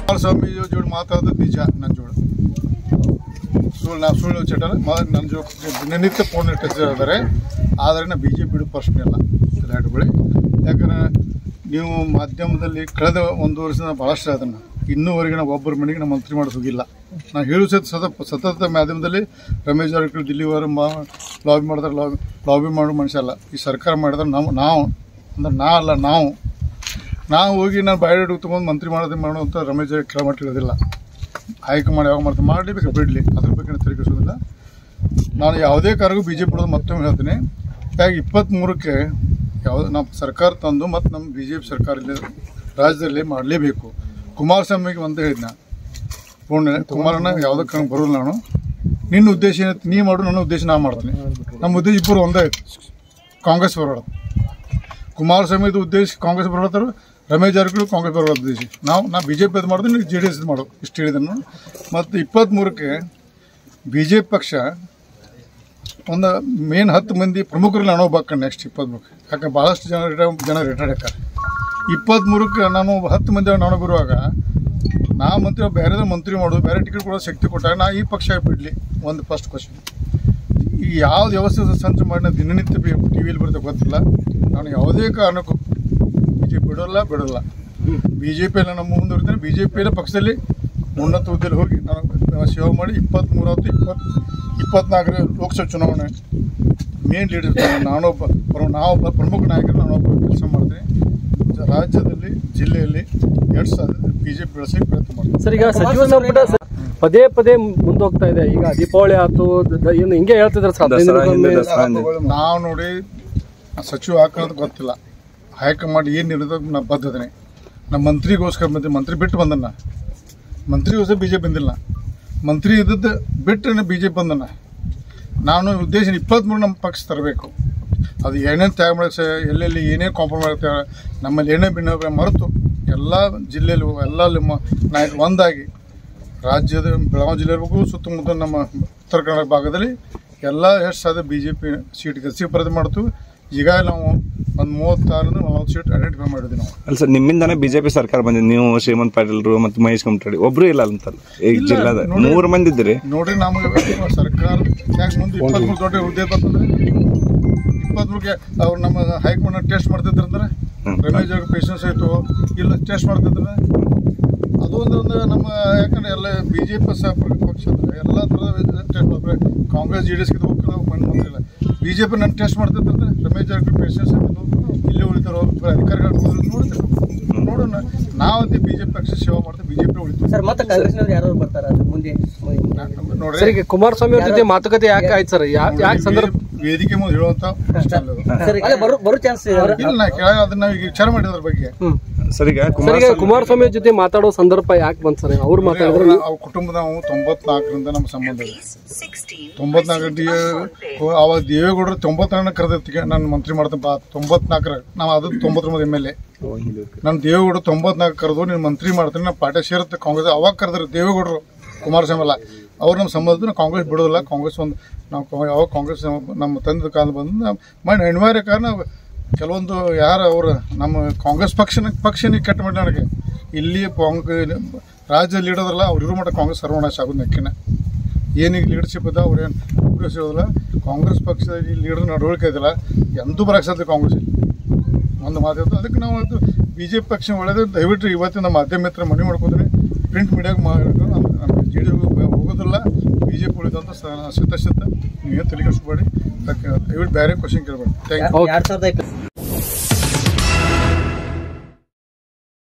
ಕುಮಾರಸ್ವಾಮಿ ಜೋಡಿ ಮಾತಾಡೋದು ನಿಜ ನನ್ನ ಜೋಡಿ ಸುಳ್ಳು ನಾವು ಸುಳ್ಳು ಚಟಲ್ಲ ನನ್ನ ಜೋ ದಿನನಿತ್ಯ ಫೋನ್ ಇಟ್ಟಿದ್ದಾರೆ ಆದರೆ ನಾ ಬಿ ಜೆ ಪಿ ಬಿಡೋ ಪ್ರಶ್ನೆ ಇಲ್ಲ ತಲೆಯಾಟುಗಳು ಯಾಕಂದ್ರೆ ನೀವು ಮಾಧ್ಯಮದಲ್ಲಿ ಕಳೆದ ಒಂದು ವರ್ಷದಿಂದ ಭಾಳಷ್ಟು ಅದನ್ನು ಇನ್ನೂವರೆಗೆ ನಾವು ಒಬ್ಬರ ಮನೆಗೆ ನಾವು ಮಂತ್ರಿ ಮಾಡೋದು ಹೋಗಿಲ್ಲ ನಾವು ಹೇಳು ಸತ ಸತ ಸತತ ಮಾಧ್ಯಮದಲ್ಲಿ ರಮೇಶ್ ಜಾರಕಿಹೊಳಿ ದಿಲ್ಲಿವರೆಗೆ ಮಾ ಲಾಬಿ ಮಾಡಿದ್ರೆ ಲಾಬಿ ಲಾಬಿ ಮಾಡೋ ಮನುಷ್ಯ ಅಲ್ಲ ಈ ಸರ್ಕಾರ ಮಾಡಿದ್ರೆ ನಾವು ನಾವು ಅಂದ್ರೆ ನಾ ಅಲ್ಲ ನಾವು ನಾವು ಹೋಗಿ ನಾನು ಬಯೋಡೇಟ್ ತೊಗೊಂಡು ಮಂತ್ರಿ ಮಾಡೋದು ಮಾಡೋ ಅಂತ ರಮೇಶ್ ಜಾರಕಿಹೊಳಿ ಕೇಳ ಮಟ್ಟ ಇರೋದಿಲ್ಲ ಹೈಕಮಾಂಡ್ ಯಾವಾಗ ಮಾಡ್ತಾರೆ ಮಾಡಲೇಬೇಕು ಬಿಡಲಿ ಅದ್ರ ಬಗ್ಗೆ ನಾನು ತಿರುಗಿಸೋದಿಲ್ಲ ನಾನು ಯಾವುದೇ ಕಾರ್ಗೂ ಬಿ ಜೆ ಪಿ ಬಿಡೋದು ಮತ್ತೊಮ್ಮೆ ಹೇಳ್ತೀನಿ ಯಾಕೆ ಇಪ್ಪತ್ತ್ಮೂರಕ್ಕೆ ಯಾವುದು ನಮ್ಮ ಸರ್ಕಾರ ತಂದು ಮತ್ತು ನಮ್ಮ ಬಿ ಜೆ ಪಿ ಸರ್ಕಾರ ಇಲ್ಲಿ ರಾಜ್ಯದಲ್ಲಿ ಮಾಡಲೇಬೇಕು ಕುಮಾರಸ್ವಾಮಿಗೆ ಒಂದೇ ಹೇಳಿದ್ನ ಪೂರ್ಣ ಕುಮಾರಣ್ಣ ಯಾವುದೇ ಕಾರಣ ಬರೋಲ್ಲ ನಾನು ನಿನ್ನ ಉದ್ದೇಶ ಏನೈತಿ ನೀ ಮಾಡು ನನ್ನ ಉದ್ದೇಶ ನಾ ಮಾಡ್ತೀನಿ ನಮ್ಮ ಉದ್ದೇಶ ಇಬ್ಬರು ಒಂದೇ ಕಾಂಗ್ರೆಸ್ ಬರೋದು ಕುಮಾರಸ್ವಾಮಿದು ಉದ್ದೇಶ ಕಾಂಗ್ರೆಸ್ ಬರೋತ್ತಾರು ರಮೇಶ್ ಜಾರಕಿಹೊಳಿ ಕಾಂಗ್ರೆಸ್ ಬರೋ ಉದ್ದೇಶ ನಾವು ನಾ ಬಿ ಜೆ ಪಿ ಅದು ಮಾಡಿದ್ರೆ ಜೆ ಡಿ ಎಸ್ ಮಾಡು ಇಷ್ಟು ಹೇಳಿದನು ಮತ್ತು ಇಪ್ಪತ್ತ್ಮೂರಕ್ಕೆ ಬಿ ಜೆ ಪಿ ಪಕ್ಷ ಒಂದು ಮೇನ್ ಹತ್ತು ಮಂದಿ ಪ್ರಮುಖರಲ್ಲಿ ನಾನು ಒಬ್ಬ ನೆಕ್ಸ್ಟ್ ಇಪ್ಪತ್ತ್ಮೂರಕ್ಕೆ ಯಾಕೆ ಭಾಳಷ್ಟು ಜನ ರಿಟೈರ್ ಜನ ರಿಟೈರ್ಡ್ ಆಕಾರ ಇಪ್ಪತ್ತ್ಮೂರಕ್ಕೆ ನಾನು ಒಬ್ಬ ಹತ್ತು ಮಂದಿ ನಾನು ಬರುವಾಗ ನಾ ಮಂತ್ರಿ ಬೇರೆ ಮಂತ್ರಿ ಮಾಡೋದು ಬೇರೆ ಟಿಕೆಟ್ ಕೊಡೋ ಶಕ್ತಿ ಕೊಟ್ಟಾಗ ನಾ ಈ ಪಕ್ಷ ಬಿಡಲಿ ಒಂದು ಫಸ್ಟ್ ಕ್ವಶನ್ ಈ ಯಾವ ವ್ಯವಸ್ಥೆ ಸಂಚು ಮಾಡಿ ನಾವು ದಿನನಿತ್ಯ ಟಿ ವಿಯಲ್ಲಿ ಬರುತ್ತೆ ಗೊತ್ತಿಲ್ಲ ನಾನು ಯಾವುದೇ ಕಾರಣಕ್ಕೂ ಬಿ ಜೆ ಪಿ ಬಿಡೋಲ್ಲ ಬಿಡೋಲ್ಲ ಬಿ ಜೆ ಪಿಯಲ್ಲಿ ನಮ್ಮ ಮುಂದುವರಿತೇನೆ ಬಿ ಜೆ ಪಿಯಲ್ಲಿ ಪಕ್ಷದಲ್ಲಿ ಉನ್ನತ ಹುದ್ದೆಯಲ್ಲಿ ಹೋಗಿ ನಾನು ಸೇವೆ ಮಾಡಿ ಇಪ್ಪತ್ತ್ಮೂರತ್ತು ಇಪ್ಪತ್ತು ಇಪ್ಪತ್ನಾಲ್ಕರ ಲೋಕಸಭೆ ಚುನಾವಣೆ ಮೇನ್ ಲೀಡರ್ ನಾನೊಬ್ಬ ಪ್ರ- ನಾವೊಬ್ಬ ಪ್ರಮುಖ ನಾಯಕರು ನಾನೊಬ್ಬ ಕೆಲಸ ಮಾಡ್ತೀನಿ ರಾಜ್ಯದಲ್ಲಿ ಜಿಲ್ಲೆಯಲ್ಲಿ ಎರಡು ಸಾವಿರ ಬಿ ಜೆ ಪಿ ಬೆಳೆಸಿ ಪ್ರಯತ್ನ ಮಾಡ್ತೀನಿ ಸರ್ ಈಗ ಸಚಿವ ಸಂಪುಟ ಸ- ಪದೇ ಪದೇ ಮುಂದೋಗ್ತಾ ಇದೆ ಈಗ ದೀಪಾವಳಿ ಆಯ್ತು ದ- ದ- ಏನು ಹಿಂಗೆ ಹೇಳ್ತಿದ್ರೆ ಸರ್ ಹದಿನೈದು ದಸರಾ ಹಿಂದೆ ದಿನಕ್ಕೊಮ್ಮೆ. ದಸರಾ ಹಿಂದೆ. ನಾವು ನೋಡಿ ಸಚಿವ ಹಾಕೋದು ಗೊತ್ತಿಲ್ಲ ಹೈಕಮಾಂಡ್ ಏನು ನಿರ್ಧಾರ ನಾ ಬದ್ಧತೆ ನಮ್ಮ ಮಂತ್ರಿಗೋಸ್ಕರ ಬಂದೆ ಮಂತ್ರಿ ಬಿಟ್ಟು ಬಂದನ್ನ ಮಂತ್ರಿಗೋಸ್ಕರ ಬಿ ಜೆ ಪಿ ಬಂದಿಲ್ಲ ಮಂತ್ರಿ ಇದ್ದದ್ದು ಬಿಟ್ಟು ಬಿ ಜೆ ಪಿ ಬಂದನ್ನ ನಾನು ಉದ್ದೇಶ ಇಪ್ಪತ್ತ್ಮೂರು ನಮ್ಮ ಪಕ್ಷ ತರಬೇಕು ಅದು ಏನೇನು ತ್ಯಾಗ ಮಾಡಕ್ಕೆ ಎಲ್ಲೆಲ್ಲಿ ಏನೇ ಕಾಂಪ್ರಮೈಸ್ ಆಗ್ತೇವೆ ನಮ್ಮಲ್ಲಿ ಏನೇ ಭಿನ್ನ ಮರೆತು ಎಲ್ಲ ಜಿಲ್ಲೆಯಲ್ಲಿ ಎಲ್ಲ ನಮ್ಮ ನಾಯಕರು ಒಂದಾಗಿ ರಾಜ್ಯದ ಬೆಳಗಾವಿ ಜಿಲ್ಲೆ ಇರಬೇಕು ಸುತ್ತಮುತ್ತ ನಮ್ಮ ಉತ್ತರ ಕನ್ನಡ ಭಾಗದಲ್ಲಿ ಎಲ್ಲ ಎಷ್ಟು ಸಾಧ್ಯ ಬಿ ಜೆ ಪಿ ಸೀಟ್ ಗೆಲ್ಸಿ ಪ್ರಯತ್ನ ಮಾಡ್ತೀವಿ ಈಗ ನಾವು ಒಂದು ಮೂವತ್ತಾರರಿಂದ ನಲವತ್ತು ಸೀಟ್ ಐಡೆಂಟಿಫೈ ಮಾಡಿದ್ವಿ ನಾವು ಅಲ್ಲ ಸರ್ ನಿಮ್ಮಿಂದಾನೇ ಬಿಜೆಪಿ ಸರ್ಕಾರ ಬಂದಿದೆ ನೀವು ಶ್ರೀಮಂತ್ ಪಾಟೀಲ್ರು ಮತ್ತು ಮಹೇಶ್ ಕುಮಟಳ್ಳಿ ಒಬ್ರು ಇಲ್ಲ ಅಂತಲ್ಲ ಈಗ ಇಲ್ಲ, ಜಿಲ್ಲಾದ ನೋಡಿ. ಮೂರು ಮಂದಿ ಇದ್ರಿ ನೋಡ್ರಿ ನಮಗೆ ಸರ್ಕಾರ ಯಾಕೆ ಮುಂದೆ ಇಪ್ಪತ್ಮೂರು ದೊಡ್ಡ ಹುದ್ದೆ ಬರ್ತಂದ್ರೆ ಇಪ್ಪತ್ಮೂರಕ್ಕೆ ಅವ್ರು ನಮ್ಮ ಹೈಕಮಾಂಡ್ ಟೆಸ್ಟ್ ಮಾಡ್ತಿದ್ರು ಅಂದ್ರೆ ಹ್ಮ್. ರಮೇಶ್ ಅವ್ರ ಪೇಷನ್ಸ್ ಆಯ್ತು ಇಲ್ಲ ಟೆಸ್ಟ್ ಮಾಡ್ತಿದ್ರೆ ಅದು ಒಂದು ಒಂದು ನಮ್ಮ ಯಾಕಂದ್ರೆ ಎಲ್ಲ ಬಿ ಜೆ ಪಿ ಸಹ ಪಕ್ಷ ಅಂದ್ರೆ ಎಲ್ಲ ಥರದ ಟೆಸ್ಟ್ ಮಾಡ್ತಾರೆ ಕಾಂಗ್ರೆಸ್ ಜೆ ಡಿ ಎಸ್ಗೆ ಹೋಗ್ತಾರೆ ಮಣ್ಣು ಮಂತ್ರಿಲ್ಲ ಬಿ ಜೆ ಪಿ ನನ್ನ ಟೆಸ್ಟ್ ಮಾಡ್ತಿದ್ರೆ ರಮೇಶ್ ಜಾರಕಿಹೊಳಿ ಪೇಷನ್ಸ್ ಆಯ್ತು ಇಲ್ಲೇ ಉಳಿತಾರೋ ಅಧಿಕಾರಿಗಳು ನೋಡ್ತೀವಿ ನೋಡೋಣ ನಾವಂತೆ ಬಿ ಜೆ ಪಿ ಪಕ್ಷ ಸೇವೆ ಮಾಡ್ತೀವಿ ಬಿ ಜೆ ಪಿ ಉಳಿತೀವಿ ಸರ್ ಮತ್ತೆ ಕಾಂಗ್ರೆಸ್ನವ್ರು ಯಾರು ಬರ್ತಾರ ಅದು ಮುಂದೆ ನೋಡ್ರಿ ಸರ್ ಈಗ ಕುಮಾರಸ್ವಾಮಿ ಅವ್ರ ಜೊತೆ ಮಾತುಕತೆ ಯಾಕೆ ಆಯ್ತು ಸರ್ ಯಾಕೆ ಯಾಕೆ ಸಂದರ್ಭ ವೇದಿಕೆ ಮುಂದೆ ಹೇಳುವಂತ ಪ್ರಶ್ನೆ ಅಲ್ಲ ಅದು. ಸರ್ ಅಲ್ಲ ಬರೋ ಬರೋ ಚಾನ್ಸ್ ಇಲ್ಲ ನಾ ಕೆಳಗ ಅದನ್ನ ನಾವು ಈಗ ವಿಚಾರ ಮಾಡಿದ್ರ ಬಗ್ಗೆ ಹ್ಮ್ ಸರ್ ಈಗ ಸರ್ ಈಗ ಕುಮಾರಸ್ವಾಮಿ ಕುಮಾರಸ್ವಾಮಿ ಅವ್ರ ಜೊತೆ ಮಾತಾಡೋ ಸಂದರ್ಭ ಯಾಕೆ ಬಂತು ಸರ್ ಅವ್ರು ಮಾತಾಡಿದ್ರು ಅವ್ರ ಅವ್ರ ಕುಟುಂಬದ ನಾವು ತೊಂಬತ್ನಾಲ್ಕರಿಂದ ನಮ್ಮ ಸಂಬಂಧ ಇದೆ ತೊಂಬತ್ನಾಲ್ಕು ಡಿ ಅವಾಗ ದೇವೇಗೌಡರು ತೊಂಬತ್ತಾರನ ಕರೆದತ್ತಿಗೆ ನಾನು ಮಂತ್ರಿ ಮಾಡ್ತೀನಿ ಬಾ ತೊಂಬತ್ನಾಲ್ಕರ ನಾವು ಅದು ತೊಂಬತ್ತೊಂಬತ್ತು ಎಮ್ ಎಲ್ ಎ ನಾನು ದೇವೇಗೌಡರು ತೊಂಬತ್ನಾಲ್ಕು ಕರೆದು ನೀನು ಮಂತ್ರಿ ಮಾಡ್ತೀನಿ ನಾನು ಪಾರ್ಟಿ ಸೇರುತ್ತೆ ಕಾಂಗ್ರೆಸ್ ಅವಾಗ ಕರೆದ್ರು ದೇವೇಗೌಡರು ಕುಮಾರಸ್ವಾಮಿ ಅಲ್ಲ ಅವ್ರು ನಮ್ಮ ಸಂಬಂಧ ನಾವು ಕಾಂಗ್ರೆಸ್ ಬಿಡೋದಿಲ್ಲ ಕಾಂಗ್ರೆಸ್ ಒಂದು ನಾವು ಕಾ- ಯಾವಾಗ ಕಾಂಗ್ರೆಸ್ ನಮ್ಮ- ನಮ್ಮ ತಂದೆ ಕಾಲ ಬಂದು ನಾವು ಮಾಡಿ ಅನಿವಾರ್ಯ ಕಾರಣ ಕೆಲವೊಂದು ಯಾರು ಅವರು ನಮ್ಮ ಕಾಂಗ್ರೆಸ್ ಪಕ್ಷನ ಪಕ್ಷನಿಗೆ ಕೆಟ್ಟ ಮಾಡಿ ನನಗೆ ಇಲ್ಲಿ ಕಾಂಗ್ ರಾಜ್ಯ ಲೀಡರ್ಲ್ಲ ಅವ್ರು ಇರೋ ಮಟ್ಟ ಕಾಂಗ್ರೆಸ್ ಸರ್ವನಾಶ ಆಗೋದು ನೆಕ್ಕಿನ ಏನೀಗ ಲೀಡರ್ಶಿಪ್ ಅದ ಅವ್ರೇನು ಕಾಂಗ್ರೆಸ್ ಇರೋದಿಲ್ಲ ಕಾಂಗ್ರೆಸ್ ಪಕ್ಷದ ಈ ಲೀಡರ್ ನಡವಳಿಕೆ ಇದಿಲ್ಲ ಎಂದೂ ಬರಕ್ಕೆ ಸಾಧ್ಯ ಕಾಂಗ್ರೆಸ್ ಇಲ್ಲಿ ಒಂದು ಮಾತಾಡ್ತು ಅದಕ್ಕೆ ನಾವು ಅದು ಬಿ ಜೆ ಪಿ ಪಕ್ಷ ಒಳ್ಳೆಯದು ದಯವಿಟ್ಟು ಇವತ್ತಿನ ಮಾಧ್ಯಮ ಮಿತ್ರ ಮನವಿ ಮಾಡ್ಕೋತೀನಿ ಪ್ರಿಂಟ್ ಮೀಡಿಯಾಗೆ ಮಾಡಿದ್ರು ನಮ್ಮ ಜೆ ಡಿ ಹೋಗೋದಿಲ್ಲ ಬಿ ಜೆ ಪಿ ಉಳಿದಂತ ಸಿದ್ಧ ಸಿದ್ಧ ನೀವು ಏನು ತಲೆ ಕೆಡಿಸ್ಬೇಡಿ ಅದಕ್ಕೆ ದಯವಿಟ್ಟು ಬೇರೆ ಕ್ವಶನ್ ಕೇಳಬೇಡಿ ಥ್ಯಾಂಕ್ ಯು ಎರಡ್ ಸಾವಿರದ ಇಪ್ಪತ್ತು